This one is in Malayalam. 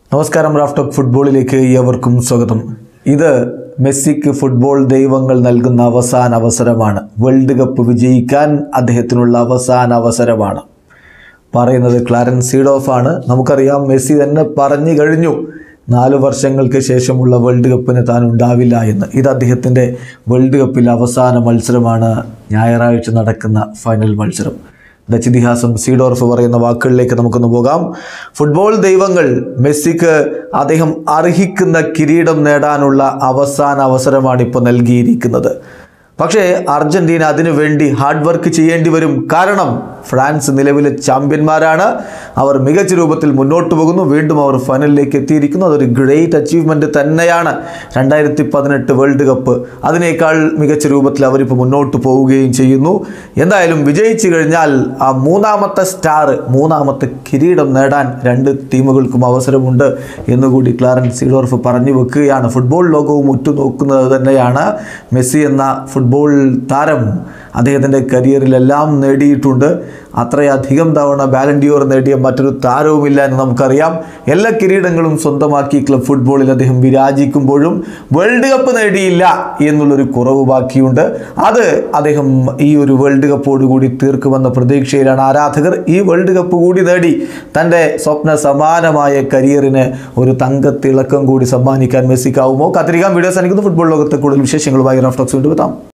നമസ്കാരം റാഫ്റ്റോക്ക് ഫുട്ബോളിലേക്ക് ഏവർക്കും സ്വാഗതം ഇത് മെസ്സിക്ക് ഫുട്ബോൾ ദൈവങ്ങൾ നൽകുന്ന അവസാന അവസരമാണ് വേൾഡ് കപ്പ് വിജയിക്കാൻ അദ്ദേഹത്തിനുള്ള അവസാന അവസരമാണ് പറയുന്നത് ക്ലാരൻസ് സീഡോഫ് ആണ് നമുക്കറിയാം മെസ്സി തന്നെ പറഞ്ഞു കഴിഞ്ഞു നാല് വർഷങ്ങൾക്ക് ശേഷമുള്ള വേൾഡ് കപ്പിന് താൻ ഉണ്ടാവില്ല എന്ന് ഇത് അദ്ദേഹത്തിൻ്റെ വേൾഡ് കപ്പിലെ അവസാന മത്സരമാണ് ഞായറാഴ്ച നടക്കുന്ന ഫൈനൽ മത്സരം ഡച്ച് ഇതിഹാസം സീഡോർഫ് പറയുന്ന വാക്കുകളിലേക്ക് നമുക്കൊന്ന് പോകാം ഫുട്ബോൾ ദൈവങ്ങൾ മെസ്സിക്ക് അദ്ദേഹം അർഹിക്കുന്ന കിരീടം നേടാനുള്ള അവസാന അവസരമാണ് ഇപ്പോൾ നൽകിയിരിക്കുന്നത് പക്ഷേ അർജന്റീന അതിനു വേണ്ടി ഹാർഡ് വർക്ക് ചെയ്യേണ്ടി വരും കാരണം ഫ്രാൻസ് നിലവിലെ ചാമ്പ്യന്മാരാണ് അവർ മികച്ച രൂപത്തിൽ മുന്നോട്ട് പോകുന്നു വീണ്ടും അവർ ഫൈനലിലേക്ക് എത്തിയിരിക്കുന്നു അതൊരു ഗ്രേറ്റ് അച്ചീവ്മെൻറ്റ് തന്നെയാണ് രണ്ടായിരത്തി പതിനെട്ട് വേൾഡ് കപ്പ് അതിനേക്കാൾ മികച്ച രൂപത്തിൽ അവരിപ്പോൾ മുന്നോട്ട് പോവുകയും ചെയ്യുന്നു എന്തായാലും വിജയിച്ചു കഴിഞ്ഞാൽ ആ മൂന്നാമത്തെ സ്റ്റാർ മൂന്നാമത്തെ കിരീടം നേടാൻ രണ്ട് ടീമുകൾക്കും അവസരമുണ്ട് എന്നുകൂടി ക്ലാരൻസ് സീഡോർഫ് പറഞ്ഞു വെക്കുകയാണ് ഫുട്ബോൾ ലോകവും ഉറ്റുനോക്കുന്നത് തന്നെയാണ് മെസ്സി എന്ന ഫുട്ബോൾ താരം അദ്ദേഹത്തിൻ്റെ കരിയറിലെല്ലാം നേടിയിട്ടുണ്ട് അത്രയധികം തവണ ബാലൻഡിയോർ നേടിയ മറ്റൊരു താരവുമില്ല എന്ന് നമുക്കറിയാം എല്ലാ കിരീടങ്ങളും സ്വന്തമാക്കി ക്ലബ് ഫുട്ബോളിൽ അദ്ദേഹം വിരാജിക്കുമ്പോഴും വേൾഡ് കപ്പ് നേടിയില്ല എന്നുള്ളൊരു കുറവ് ബാക്കിയുണ്ട് അത് അദ്ദേഹം ഈ ഒരു വേൾഡ് കപ്പോടുകൂടി തീർക്കുമെന്ന പ്രതീക്ഷയിലാണ് ആരാധകർ ഈ വേൾഡ് കപ്പ് കൂടി നേടി തൻ്റെ സ്വപ്ന സമാനമായ കരിയറിന് ഒരു തങ്കത്തിളക്കം കൂടി സമ്മാനിക്കാൻ മെസ്സിക്കാവുമോ കാത്തിരിക്കാൻ വീഡിയോസ് അനുക്കുന്ന ഫുട്ബോൾ ലോകത്തെ കൂടുതൽ വിശേഷങ്ങളുമായി റഫ്റ്റോക്സ് കൊണ്ടുവെത്താം